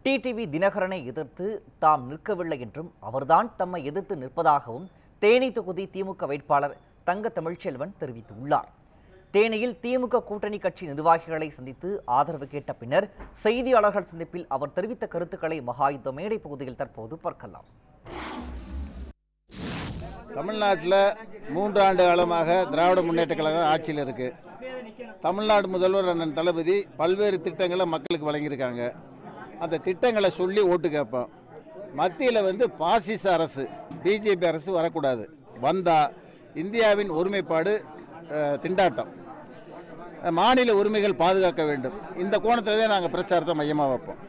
TTV தினகரனை எதிர்த்து தாம் நிற்கவில்லை என்றும் அவர்தான் தம்மை எதிர்த்து நிற்பதாகவும் தேனி தொகுதி திமுக வேட்பாளர் தங்க தமிழ்ச்செல்வன் தெரிவித்துள்ளார் தேனியில் திமுக கூட்டணி கட்சி நிர்வாகிகளை சந்தித்து ஆதரவு கேட்ட பின்னர் செய்தியாளர்கள் சந்திப்பில் அவர் தெரிவித்த கருத்துக்களை மகாயுத்த மேடை பகுதியில் தற்போது பார்க்கலாம் தமிழ்நாட்டில் மூன்று ஆண்டு காலமாக திராவிட முன்னேற்ற கழகம் ஆட்சியில் இருக்குது தமிழ்நாடு முதல்வர் அண்ணன் தளபதி பல்வேறு திட்டங்களை மக்களுக்கு வழங்கியிருக்காங்க அந்த திட்டங்களை சொல்லி ஓட்டு கேட்போம் மத்தியில் வந்து பாசிச அரசு பிஜேபி அரசு வரக்கூடாது வந்தால் இந்தியாவின் ஒருமைப்பாடு அஹ், திண்டாட்டம் அஹ், மாநில உரிமைகள் பாதுகாக்க வேண்டும் இந்த கோணத்தில் தான் நாங்கள் பிரச்சாரத்தை மையமாக வைப்போம்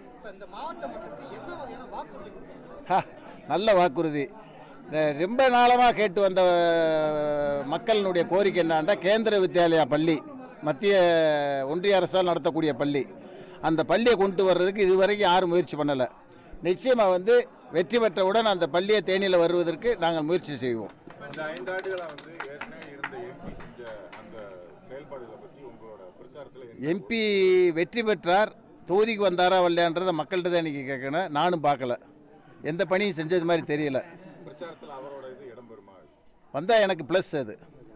ஹ, நல்ல வாக்குறுதி அஹ் ரொம்ப நாளமாக கேட்டு வந்த அஹ், மக்களினுடைய கோரிக்கை என்னன்னா கேந்திர வித்யாலயா பள்ளி மத்திய ஒன்றிய அரசால் நடத்தக்கூடிய பள்ளி அந்த பள்ளியை கொண்டு வர்றதுக்கு இதுவரைக்கும் யாரும் முயற்சி பண்ணலை நிச்சயமாக வந்து வெற்றி பெற்றவுடன் அந்த பள்ளியை தேனியில் வருவதற்கு நாங்கள் முயற்சி செய்வோம் இந்த ஐந்து ஆண்டுகளா வந்து ஏற்கனவே இருந்த எம்பி செஞ்ச அந்த செயல்பாடுகளை பத்தி உங்களோட பிரச்சாரத்துல எம்பி வெற்றி பெற்றார் தொகுதிக்கு வந்தாரா வரலையான்றதை மக்கள்கிட்ட தான் இன்றைக்கி கேட்கணும் நானும் பார்க்கல எந்த பணியும் செஞ்சது மாதிரி தெரியல பிரச்சாரத்துல அவரோட இது இடம்பெறுமா வந்தால் எனக்கு ப்ளஸ் அது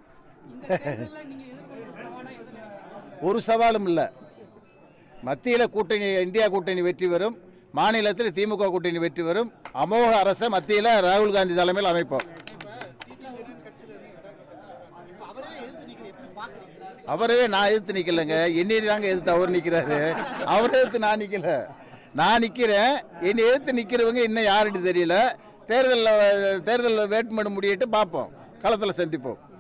ஒரு சவாலும் இல்லை மத்தியில் கூட்டணி இந்தியா கூட்டணி வெற்றி பெறும் மாநிலத்தில் திமுக கூட்டணி வெற்றி பெறும் அமோக அரசை மத்தியில் ராகுல் காந்தி தலைமையில் அமைப்போம் அவரவே நான் எதிர்த்து நிக்கலைங்க என்னை தாங்க எதிர்த்து அவர் நிற்கிறாரு அவர் எதிர்த்து நான் நிற்கல நான் நிற்கிறேன் என்னை எதிர்த்து நிற்கிறவங்க இன்னும் யாருன்னு தெரியல தேர்தலில் தேர்தலில் வேட்புமனு முடியிட்டு பார்ப்போம் களத்தில் சந்திப்போம்